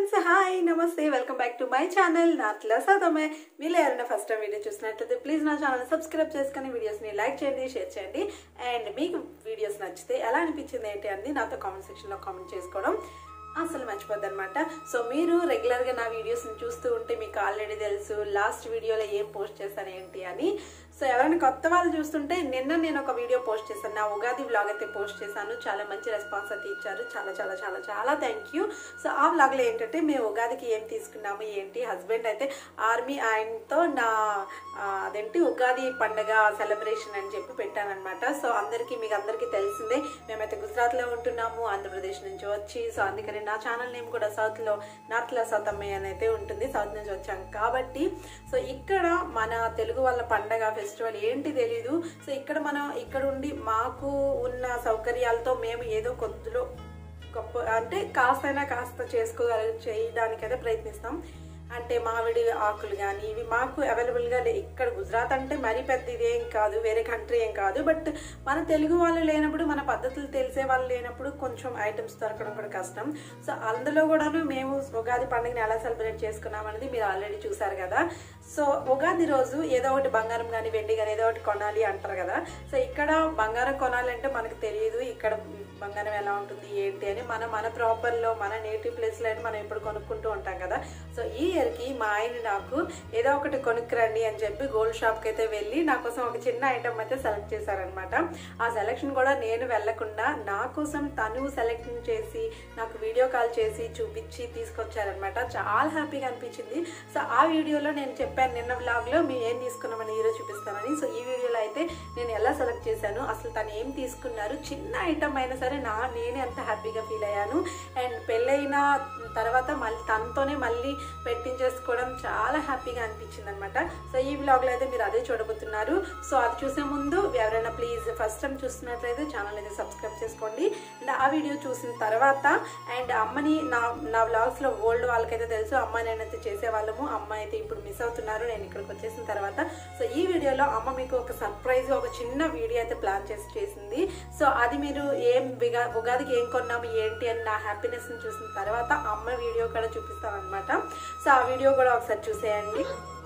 Friends hi నమస్తే welcome back to my channel నాట్లా సదమే మీరు ఎవరైనా ఫస్ట్ టైం వీడియో చూసినట్లయితే ప్లీజ్ నా ఛానల్ సబ్స్క్రైబ్ చేసుకుని వీడియోస్ని లైక్ చేయండి షేర్ చేయండి అండ్ మీకు వీడియోస్ నచ్చితే ఎలా అనిపించింది ఏంటి అని నాతో కామెంట్ సెక్షన్లో కామెంట్ చేసుకోవడం అసలు మర్చిపోద్ది అనమాట సో మీరు రెగ్యులర్గా నా వీడియోస్ని చూస్తూ ఉంటే మీకు ఆల్రెడీ తెలుసు లాస్ట్ వీడియోలో ఏం పోస్ట్ చేశాను ఏంటి అని సో ఎవరైనా కొత్త వాళ్ళు చూస్తుంటే నిన్న నేను ఒక వీడియో పోస్ట్ చేశాను నా ఉగాది వ్లాగ్ అయితే పోస్ట్ చేశాను చాలా మంచి రెస్పాన్స్ అయితే ఇచ్చారు చాలా చాలా చాలా చాలా థ్యాంక్ యూ సో ఆ వ్లాగ్లో ఏంటంటే మేము ఉగాదికి ఏం తీసుకున్నాము ఏంటి హస్బెండ్ అయితే ఆర్మీ ఆయనతో నా ఆ, అదేంటి ఉగాది పండగ సెలబ్రేషన్ అని చెప్పి పెట్టానమాట సో అందరికీ మీకు అందరికీ తెలిసిందే మేమైతే గుజరాత్లో ఉంటున్నాము ఆంధ్రప్రదేశ్ నుంచి వచ్చి సో అందుకని నా ఛానల్ నేమ్ కూడా సౌత్లో నార్త్లో సౌత్ అమ్మాయి అని అయితే ఉంటుంది సౌత్ నుంచి వచ్చాం కాబట్టి సో ఇక్కడ మన తెలుగు వాళ్ళ పండగ ఫెస్టివల్ ఏంటి తెలీదు సో ఇక్కడ మనం ఇక్కడ ఉండి మాకు ఉన్న సౌకర్యాలతో మేము ఏదో కొద్దిలో గొప్ప అంటే కాస్తైనా కాస్త చేసుకోగల చేయడానికైతే ప్రయత్నిస్తాం అంటే మామిడి ఆకులు కానీ ఇవి మాకు అవైలబుల్గా లే ఇక్కడ గుజరాత్ అంటే మరీ పెద్ద ఇదేం కాదు వేరే కంట్రీ ఏం కాదు బట్ మన తెలుగు వాళ్ళు లేనప్పుడు మన పద్ధతులు తెలిసే వాళ్ళు లేనప్పుడు కొంచెం ఐటమ్స్ దొరకడం కూడా కష్టం సో అందులో కూడాను మేము ఉగాది పండుగని ఎలా సెలబ్రేట్ చేసుకున్నాం అనేది మీరు ఆల్రెడీ చూసారు కదా సో ఉగాది రోజు ఏదో ఒకటి బంగారం కానీ వెండి కానీ ఏదో ఒకటి కొనాలి అంటారు కదా సో ఇక్కడ బంగారం కొనాలంటే మనకు తెలియదు ఇక్కడ బంగారం ఎలా ఉంటుంది ఏంటి అని మనం మన ప్రాపర్లో మన నేటివ్ ప్లేస్లో అయితే మనం ఎప్పుడు కొనుక్కుంటూ ఉంటాం కదా సో ఈ ఇయర్కి మా ఆయన నాకు ఏదో ఒకటి కొనుక్కురండి అని చెప్పి గోల్డ్ షాప్కి అయితే వెళ్ళి నా కోసం ఒక చిన్న ఐటమ్ అయితే సెలెక్ట్ చేశారనమాట ఆ సెలెక్షన్ కూడా నేను వెళ్ళకుండా నా కోసం తను సెలెక్ట్ చేసి నాకు వీడియో కాల్ చేసి చూపించి తీసుకొచ్చారనమాట చాలా హ్యాపీగా అనిపించింది సో ఆ వీడియోలో నేను చెప్పాను నిన్న వ్లాగ్లో మేము ఏం తీసుకున్నామని ఈరోజు చూపిస్తానని సో ఈ వీడియోలో అయితే నేను ఎలా సెలెక్ట్ చేశాను అసలు తను ఏం తీసుకున్నారు చిన్న ఐటమ్ అయినా సరే నా నేనే అంత హ్యాపీగా ఫీల్ అయ్యాను అండ్ పెళ్ళైన తర్వాత మళ్ళీ తనతోనే మళ్ళీ పెట్టించేసుకోవడం చాలా హ్యాపీగా అనిపించింది అనమాట సో ఈ వ్లాగ్లో అయితే మీరు అదే చూడబోతున్నారు సో అది చూసే ముందు ఎవరైనా ప్లీజ్ ఫస్ట్ టైం చూస్తున్నట్లయితే ఛానల్ అయితే సబ్స్క్రైబ్ చేసుకోండి అండ్ ఆ వీడియో చూసిన తర్వాత అండ్ అమ్మని నా నా వ్లాగ్స్లో ఓల్డ్ వాళ్ళకైతే తెలుసు అమ్మ నేనైతే చేసేవాళ్ళము అమ్మ అయితే ఇప్పుడు మిస్ అవుతున్నారు నేను ఇక్కడికి వచ్చేసిన తర్వాత సో ఈ వీడియోలో అమ్మ మీకు ఒక సర్ప్రైజ్ ఒక చిన్న వీడియో అయితే ప్లాన్ చేసి చేసింది సో అది మీరు ఏం విగా ఉగాదికి ఏం కొన్నాము ఏంటి అని నా హ్యాపీనెస్ని చూసిన తర్వాత అమ్మ వీడియో కూడా చూపిస్తాను అనమాట సో ఆ వీడియో కూడా ఒకసారి చూసేయండి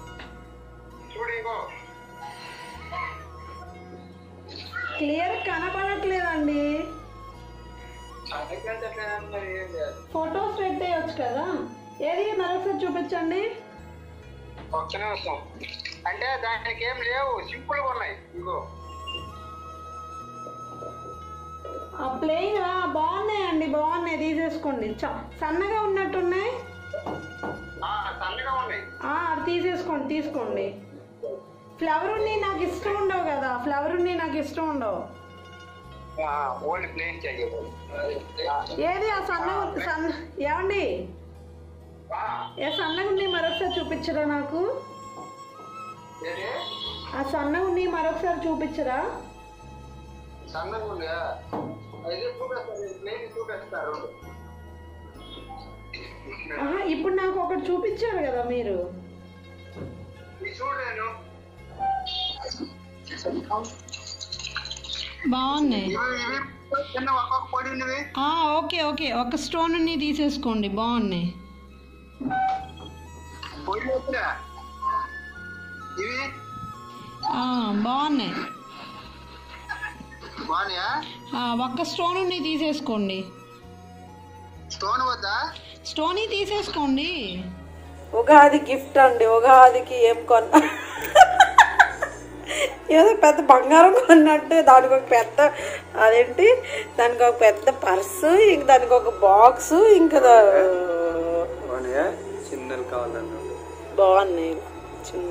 క్లియర్ కనపడట్లేదండి ఫొటోస్ పెట్టేయచ్చు కదా ఏది మరొకసారి చూపించండి ఒక్క నిమిషం అంటే దానికి ఏం లేవు సింపుల్ గా ఉన్నాయి ఇగో ఆ ప్లెయిన్ బాగున్నాయండి బాగున్నాయి తీసేసుకోండి చ- సన్నగా ఉన్నట్టున్నాయి ఆ, సన్నగా ఉన్నాయి ఆ, అది తీసేసుకోండి తీసుకోండి ఫ్లవర్ ఉన్నాయి నాకు ఇష్టం ఉండవు కదా ఫ్లవర్ ఉన్నాయి నాకు ఇష్టం ఉండవు ఓన్లీ ప్లేన్ చెయ్యదు ఏది ఆ సన్న సన్న ఏమండి ఏ సన్నగా ఉన్నాయి మరొకసారి చూపించరా నాకు ఏది ఆ సన్నగా ఉన్నాయి మరొకసారి చూపించరా సన్నగా ఉందా అయితే చూపిస్తారు ప్లేన్ చూపిస్తారు ఆహా, ఇప్పుడు నాకు ఒకటి చూపించారు కదా మీరు ఇది చూడలేను బాగున్నాయి ఇవి ఇవి చిన్న ఒక్కొక్క పొడి ఉన్నవి ఓకే ఓకే ఒక స్టోన్ తీసేసుకోండి బాగున్నాయి పొడి వచ్చినా ఇవి బాగున్నాయి బాగున్నాయా ఒక్క స్టోన్ తీసేసుకోండి స్టోన్ వద్దా స్టోనీ తీసేసుకోండి ఉగాది గిఫ్ట్ అండి ఉగాదికి ఏం కొన్నా ఏదో పెద్ద బంగారం కొన్నట్టు దానికి ఒక పెద్ద అదేంటి దానికి ఒక పెద్ద పర్సు ఇంక దానికి ఒక బాక్స్ ఇంకా దా- బాగున్నాయా చిన్నలు కావాలన్నాడు బాగున్నాయి చిన్న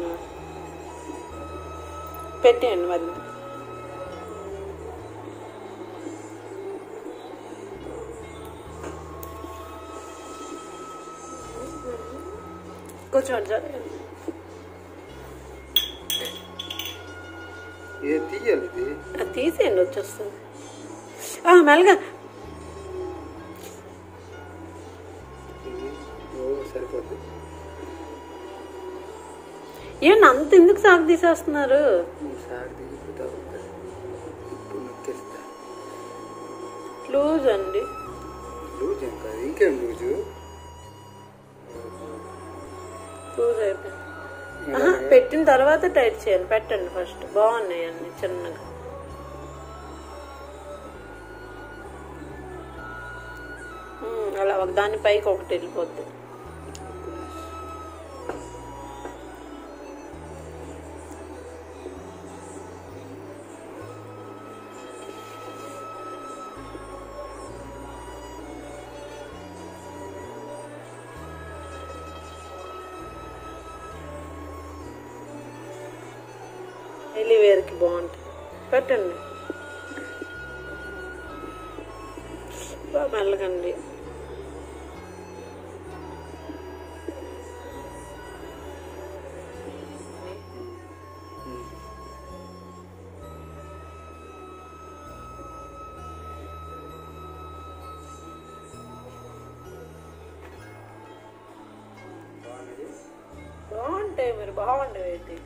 పెట్టేయండి మరి కూర్చోండి సార్ ఏ తీయాలి ఇది అది తీసేయండి వచ్చేస్తుంది ఆ, మెల్లగా ఇది ఓ సరిపోద్ది ఏమన్నా అంత ఎందుకు సాగు తీసేస్తున్నారు ఈసారి దిగిపోతా ఉంటుంది ఇప్పుడు నొక్కేస్తా లూజ్ అండి లూజ్ ఏం కాదు ఇంకేం లూజు లూజ్ అయిపోయింది ఆహా, పెట్టిన తర్వాత టైట్ చేయాలి పెట్టండి ఫస్ట్ బాగున్నాయి అన్ని చిన్నగా ఉమ్, అలా ఒక దాని పైకి ఒకటి వెళ్ళిపోద్ది ఎలివేర్కి బాగుంటుంది పెట్టండి బాగా మెల్లగండి బాగుంటాయి మీరు బాగుండేవి అయితే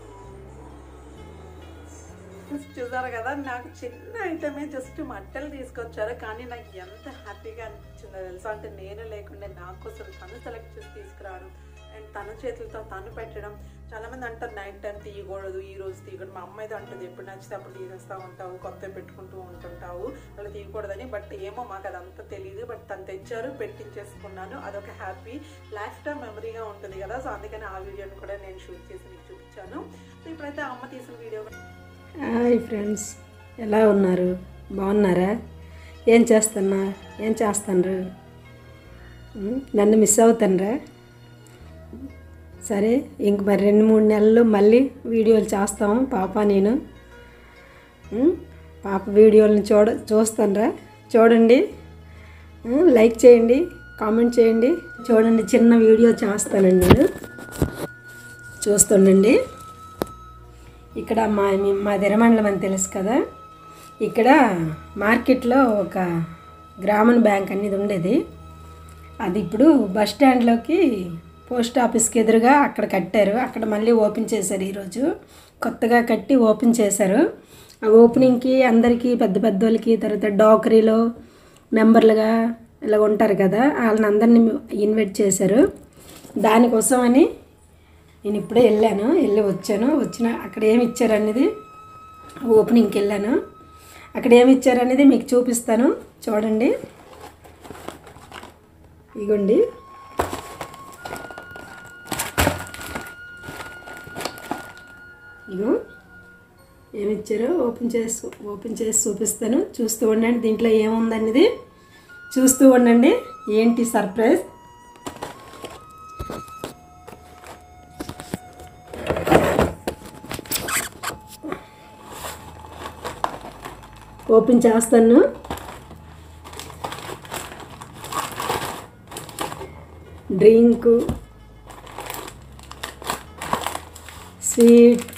చూసారు కదా నాకు చిన్న ఐటమే జస్ట్ మట్టలు తీసుకొచ్చారు కానీ నాకు ఎంత హ్యాపీగా అనిపించిందో తెలుసా అంటే నేను లేకుండా నా కోసం తను సెలెక్ట్ చేసి తీసుకురావడం అండ్ తన చేతులతో తను పెట్టడం చాలా మంది అంటారు నైట్ టైం తీయకూడదు ఈ రోజు తీయకూడదు మా అమ్మ అయితే అంటుంది ఎప్పుడు నచ్చితే అప్పుడు తీసేస్తూ ఉంటావు కొత్త పెట్టుకుంటూ ఉంటుంటావు అలా తీయకూడదని బట్ ఏమో మాకు అదంతా తెలియదు బట్ తను తెచ్చారు పెట్టించేసుకున్నాను అదొక హ్యాపీ లైఫ్ టైం మెమరీగా ఉంటుంది కదా సో అందుకని ఆ వీడియోని కూడా నేను షూట్ చేసి మీకు చూపించాను సో ఇప్పుడైతే అమ్మ తీసిన వీడియో హాయ్ ఫ్రెండ్స్ ఎలా ఉన్నారు బాగున్నారా ఏం చేస్తున్నా ఏం చేస్తాండ్రు ఉం? నన్ను మిస్ అవుతానరా సరే ఇంక మరి రెండు మూడు నెలలు మళ్ళీ వీడియోలు చేస్తాము పాప నేను ఉం? పాప వీడియోలను చూడ చూస్తానరా చూడండి ఉం? లైక్ చేయండి కామెంట్ చేయండి చూడండి చిన్న వీడియో చేస్తానండి నేను చూస్తుండండి ఇక్కడ మా మా దిరమండలం అని తెలుసు కదా ఇక్కడ మార్కెట్లో ఒక గ్రామీణ బ్యాంక్ అనేది ఉండేది అది ఇప్పుడు బస్ స్టాండ్లోకి పోస్ట్ ఆఫీస్కి ఎదురుగా అక్కడ కట్టారు అక్కడ మళ్ళీ ఓపెన్ చేశారు ఈరోజు కొత్తగా కట్టి ఓపెన్ చేశారు ఆ ఓపెనింగ్కి అందరికీ పెద్ద పెద్ద వాళ్ళకి తర్వాత డాకరీలో మెంబర్లుగా ఇలా ఉంటారు కదా వాళ్ళని అందరినీ ఇన్వైట్ చేశారు దానికోసమని నేను ఇప్పుడే వెళ్ళాను వెళ్ళి వచ్చాను వచ్చిన అక్కడ ఏమి ఇచ్చారనేది ఓపెనింగ్కి వెళ్ళాను అక్కడ ఏమి ఇచ్చారనేది మీకు చూపిస్తాను చూడండి ఇగోండి ఇగో ఏమి ఇచ్చారో ఓపెన్ చేసి ఓపెన్ చేసి చూపిస్తాను చూస్తూ ఉండండి దీంట్లో ఏముందనేది చూస్తూ ఉండండి ఏంటి సర్ప్రైజ్ ఓపెన్ చేస్తాను డ్రింకు స్వీట్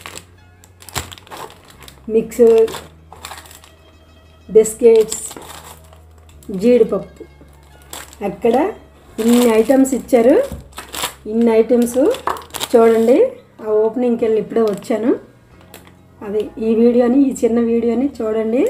మిక్సర్ బిస్కెట్స్ జీడిపప్పు అక్కడ ఇన్ని ఐటమ్స్ ఇచ్చారు ఇన్ని ఐటమ్స్ చూడండి ఆ ఓపెనింగ్కి వెళ్ళి ఇప్పుడే వచ్చాను అది ఈ వీడియోని ఈ చిన్న వీడియోని చూడండి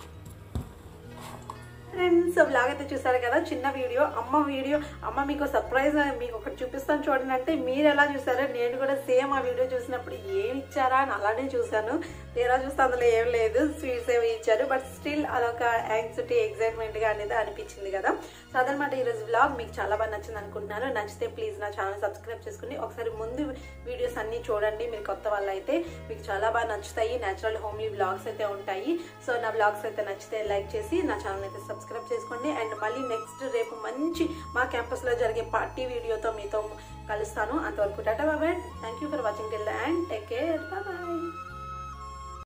ఫ్రెండ్స్ బ్లాగ్ అయితే చూసారు కదా చిన్న వీడియో అమ్మ వీడియో అమ్మ మీకు సర్ప్రైజ్ మీకు ఒకటి చూపిస్తాను చూడండి అంటే మీరు ఎలా చూసారో నేను కూడా సేమ్ ఆ వీడియో చూసినప్పుడు ఏమి ఇచ్చారా అని అలానే చూశాను తీరా చూస్తే అందులో ఏం లేదు స్వీట్స్ ఏమి ఇచ్చారు బట్ స్టిల్ అదొక యాంగ్జైటీ ఎగ్జైట్మెంట్ గా అనేది అనిపించింది కదా సో అదనమాట ఈరోజు బ్లాగ్ మీకు చాలా బాగా నచ్చింది అనుకుంటున్నాను నచ్చితే ప్లీజ్ నా ఛానల్ సబ్స్క్రైబ్ చేసుకుని ఒకసారి ముందు వీడియోస్ అన్ని చూడండి మీరు కొత్త వాళ్ళు అయితే మీకు చాలా బాగా నచ్చుతాయి నేచురల్ హోమ్లీ బ్లాగ్స్ అయితే ఉంటాయి సో నా బ్లాగ్స్ అయితే నచ్చితే లైక్ చేసి నా ఛానల్ అయితే సబ్స్క్రైబ్ చేసుకోండి అండ్ మళ్ళీ నెక్స్ట్ రేపు మంచి మా క్యాంపస్లో జరిగే పార్టీ వీడియోతో మీతో కలుస్తాను అంతవరకు టాటా బాబాయ్ thank you for watching till and take care bye